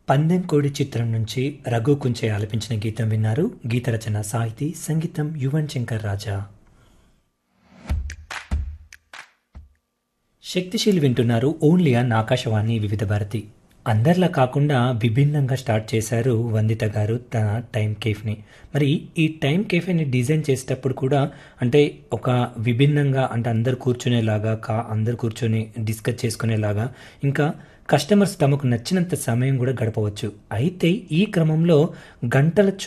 పందెం కోడి చిత్రం నుంచి రఘు కుంచే ఆలపించిన గీతం విన్నారు గీత రచన సాహితీ సంగీతం యువన్ శంకర్ రాజా శక్తిశీల్ వింటున్నారు ఓన్లీ అన్ ఆకాశవాణి వివిధ భారతి అందరిలా కాకుండా విభిన్నంగా స్టార్ట్ చేశారు వందిత గారు తన టైం కేఫ్ని మరి ఈ టైం కేఫేని డిజైన్ చేసేటప్పుడు కూడా అంటే ఒక విభిన్నంగా అంటే అందరు కూర్చునేలాగా కా అందరు కూర్చొని డిస్కస్ చేసుకునేలాగా ఇంకా కస్టమర్స్ తమకు నచ్చినంత సమయం కూడా గడపవచ్చు అయితే ఈ క్రమంలో గంటల